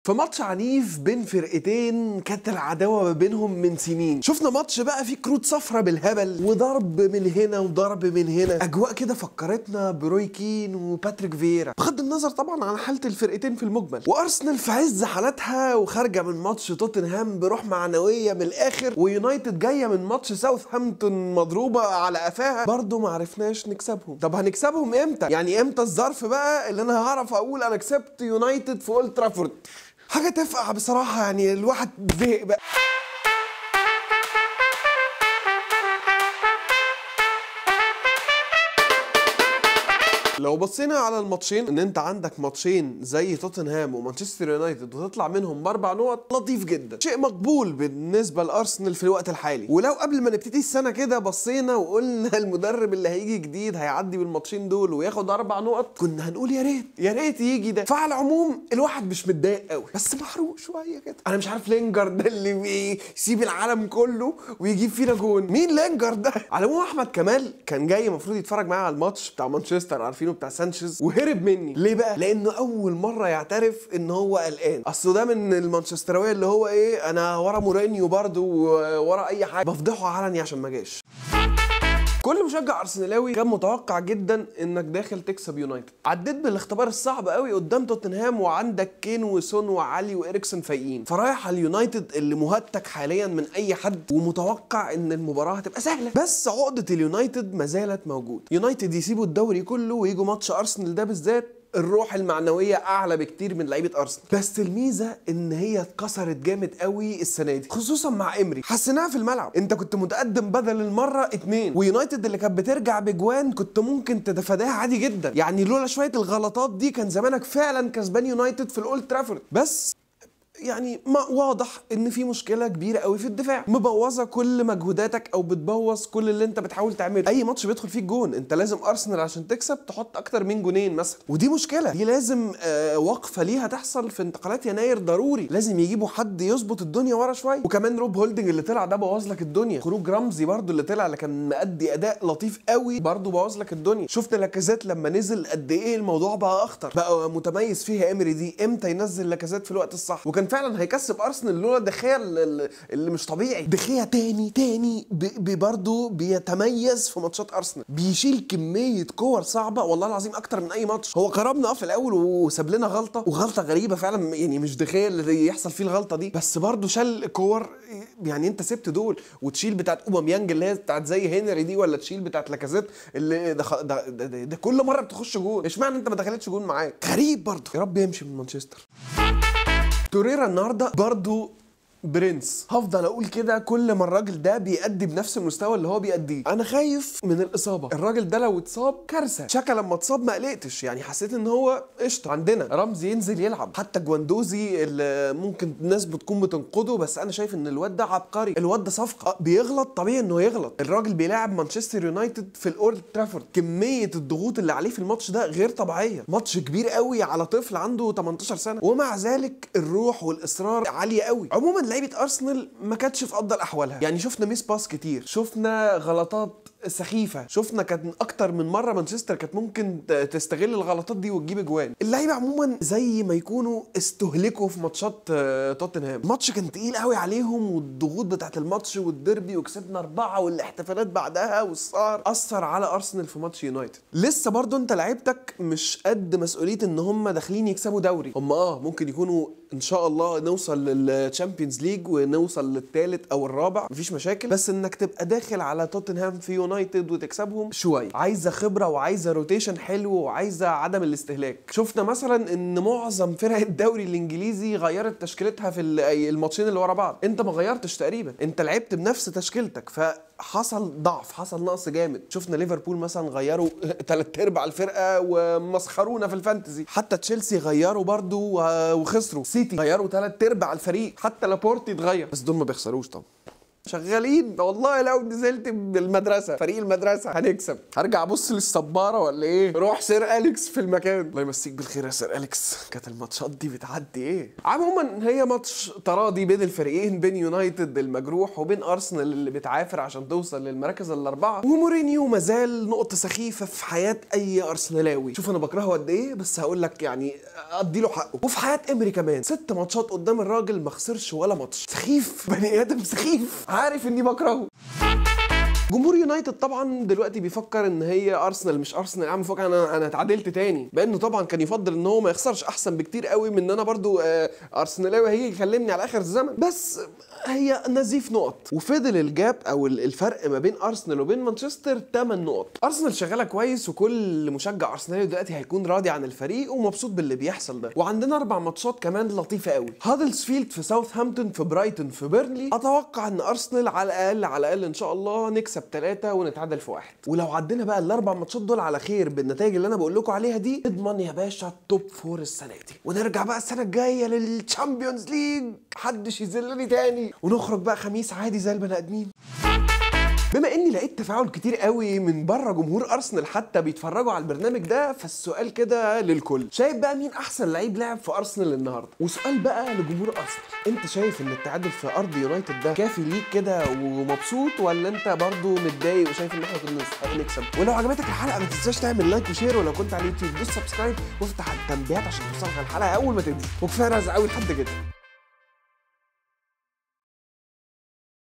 في ماتش عنيف بين فرقتين كانت العداوه ما بينهم من سنين شفنا ماتش بقى فيه كروت صفرة بالهبل وضرب من هنا وضرب من هنا اجواء كده فكرتنا بروي كين وباتريك فييرا بغض النظر طبعا عن حاله الفرقتين في المجمل وارسنال في عز حالاتها وخارجه من ماتش توتنهام بروح معنويه من الاخر ويونايتد جايه من ماتش ساوثهامبتون مضروبه على قفاها برضه ما عرفناش نكسبهم طب هنكسبهم امتى يعني امتى الظرف بقى اللي انا هعرف اقول انا كسبت يونايتد في اولد ترافورد حاجه تفقع بصراحه يعني الواحد زهق بقى لو بصينا على الماتشين ان انت عندك ماتشين زي توتنهام ومانشستر يونايتد وتطلع منهم باربع نقط لطيف جدا شيء مقبول بالنسبه لارسنال في الوقت الحالي ولو قبل ما نبتدي السنه كده بصينا وقلنا المدرب اللي هيجي جديد هيعدي بالماتشين دول وياخد اربع نقط كنا هنقول يا ريت يا ريت يجي ده فعلى العموم الواحد مش متضايق قوي بس محروق شويه كده انا مش عارف لينجر ده اللي بيسيب العالم كله ويجيب فينا جون مين لينجر ده على العموم احمد كمال كان جاي المفروض يتفرج معايا على الماتش بتاع مانشستر عارفين عارفينه بتاع سانشيز وهرب مني ليه بقى لانه اول مره يعترف ان هو قلقان اصل ده من المانشستراويه اللي هو ايه انا ورا مورينيو برضه ورا اي حاجه بفضحه علني عشان ما جاش كل مشجع ارسنالاوي كان متوقع جدا انك داخل تكسب يونايتد عديت بالاختبار الصعب قوي قدام توتنهام وعندك كين وسون وعلي واريكسون فايقين فرايح على اليونايتد اللي مهتك حاليا من اي حد ومتوقع ان المباراه هتبقى سهله بس عقده اليونايتد ما زالت موجود يونايتد يسيبوا الدوري كله ويجوا ماتش ارسنال ده بالذات الروح المعنويه اعلى بكتير من لعيبه ارسنال بس الميزه ان هي اتكسرت جامد قوي السنه دي خصوصا مع امري حسيناها في الملعب انت كنت متقدم بدل المره اتنين ويونايتد اللي كانت بترجع بجوان كنت ممكن تتفاداها عادي جدا يعني لولا شويه الغلطات دي كان زمانك فعلا كسبان يونايتد في الاولد ترافورد بس يعني ما واضح ان في مشكله كبيره قوي في الدفاع مبوظه كل مجهوداتك او بتبوظ كل اللي انت بتحاول تعمله اي ماتش بيدخل فيه جون انت لازم ارسنال عشان تكسب تحط اكتر من جونين مثلا ودي مشكله دي لازم آه وقفه ليها تحصل في انتقالات يناير ضروري لازم يجيبوا حد يظبط الدنيا ورا شويه وكمان روب هولدنج اللي طلع ده بوظ لك الدنيا خروج رمزي برضو اللي طلع اللي كان مأدي اداء لطيف قوي برضو بوظ لك الدنيا شفت لاكازيت لما نزل قد ايه الموضوع بقى اخطر بقى متميز فيها امري دي امتى ينزل لاكازيت في الوقت الصح وكان فعلا هيكسب ارسنال لولا دخيا اللي مش طبيعي دخيا تاني تاني برضه بيتميز في ماتشات ارسنال بيشيل كميه كور صعبه والله العظيم اكتر من اي ماتش هو قربنا اه في الاول وساب لنا غلطه وغلطه غريبه فعلا يعني مش دخيا اللي يحصل فيه الغلطه دي بس برضه شال كور يعني انت سبت دول وتشيل بتاعت اوباميانج اللي هي بتاعت زي هنري دي ولا تشيل بتاعت لاكازيت اللي ده, ده, ده, ده, ده كل مره بتخش جون اشمعنى انت ما دخلتش جون معاك غريب برضه يا رب يمشي من مانشستر توريرا النهارده برضو برنس هفضل اقول كده كل ما الراجل ده بيأدي بنفس المستوى اللي هو بيأديه انا خايف من الاصابه الراجل ده لو اتصاب كارثه شكا لما اتصاب ما قلقتش يعني حسيت ان هو قشطه عندنا رمزي ينزل يلعب حتى جواندوزي اللي ممكن الناس بتكون بتنقده بس انا شايف ان الواد ده عبقري الواد ده صفقه بيغلط طبيعي انه يغلط الراجل بيلاعب مانشستر يونايتد في الاولد ترافورد كميه الضغوط اللي عليه في الماتش ده غير طبيعيه ماتش كبير قوي على طفل عنده 18 سنه ومع ذلك الروح والاصرار عاليه قوي عموما لعيبه ارسنال ما كانتش في افضل احوالها يعني شفنا ميس باس كتير شفنا غلطات سخيفه شفنا كانت اكتر من مره مانشستر كانت ممكن تستغل الغلطات دي وتجيب اجوان اللعيبه عموما زي ما يكونوا استهلكوا في ماتشات توتنهام الماتش كان تقيل قوي عليهم والضغوط بتاعت الماتش والديربي وكسبنا اربعه والاحتفالات بعدها والسهر اثر على ارسنال في ماتش يونايتد لسه برضو انت لعيبتك مش قد مسؤوليه ان هم داخلين يكسبوا دوري هم اه ممكن يكونوا ان شاء الله نوصل للتشامبيونز ليج ونوصل للثالث او الرابع مفيش مشاكل بس انك تبقى داخل على توتنهام في يونايتد وتكسبهم شويه عايزه خبره وعايزه روتيشن حلو وعايزه عدم الاستهلاك شفنا مثلا ان معظم فرق الدوري الانجليزي غيرت تشكيلتها في الماتشين اللي ورا بعض انت ما غيرتش تقريبا انت لعبت بنفس تشكيلتك فحصل ضعف حصل نقص جامد شفنا ليفربول مثلا غيروا ثلاث ارباع الفرقه ومسخرونا في الفانتزي حتى تشيلسي غيروا برضو وخسروا سيتي غيروا ثلاث ارباع الفريق حتى لابورتي اتغير بس دول ما بيخسروش طبعا شغالين والله لو نزلت بالمدرسه فريق المدرسه هنكسب هرجع ابص للسباره ولا ايه روح سير اليكس في المكان الله يمسيك بالخير يا سير اليكس كانت الماتشات دي بتعدي ايه عموما هي ماتش تراضي بين الفريقين بين يونايتد المجروح وبين ارسنال اللي بتعافر عشان توصل للمراكز الاربعه ومورينيو مازال نقطه سخيفه في حياه اي ارسنالاوي شوف انا بكرهه قد ايه بس هقول لك يعني ادي له حقه وفي حياه امري كمان ست ماتشات قدام الراجل ما خسرش ولا ماتش سخيف بني ادم سخيف عارف اني بكرهه جمهور يونايتد طبعا دلوقتي بيفكر ان هي ارسنال مش ارسنال يا عم فوق انا انا اتعادلت تاني بانه طبعا كان يفضل ان هو ما يخسرش احسن بكتير قوي من ان انا برضو آه، ارسنالاوي هيجي يكلمني على اخر الزمن بس هي نزيف نقط وفضل الجاب او ال- الفرق ما بين ارسنال وبين مانشستر 8 نقط ارسنال شغاله كويس وكل مشجع ارسنالي دلوقتي هيكون راضي عن الفريق ومبسوط باللي بيحصل ده وعندنا اربع ماتشات كمان لطيفه قوي هادلسفيلد في ساوثهامبتون في برايتون في بيرنلي اتوقع ان ارسنال على الاقل على الاقل ان شاء الله نكسب ثلاثه ونتعادل في واحد ولو عدينا بقى الاربع ماتشات دول على خير بالنتائج اللي انا بقول لكم عليها دي اضمن يا باشا التوب فور السنه دي ونرجع بقى السنه الجايه للتشامبيونز ليج محدش يذلني تاني ونخرج بقى خميس عادي زي البني ادمين بما اني لقيت تفاعل كتير قوي من بره جمهور ارسنال حتى بيتفرجوا على البرنامج ده فالسؤال كده للكل شايف بقى مين احسن لعيب لعب في ارسنال النهارده وسؤال بقى لجمهور ارسنال انت شايف ان التعادل في ارض يونايتد ده كافي ليك كده ومبسوط ولا انت برضو متضايق وشايف ان احنا كنا نستحق نكسب ولو عجبتك الحلقه ما تنساش تعمل لايك وشير ولو كنت على اليوتيوب دوس سبسكرايب وافتح التنبيهات عشان توصلك الحلقه اول ما تنزل وكفايه رزق قوي لحد كده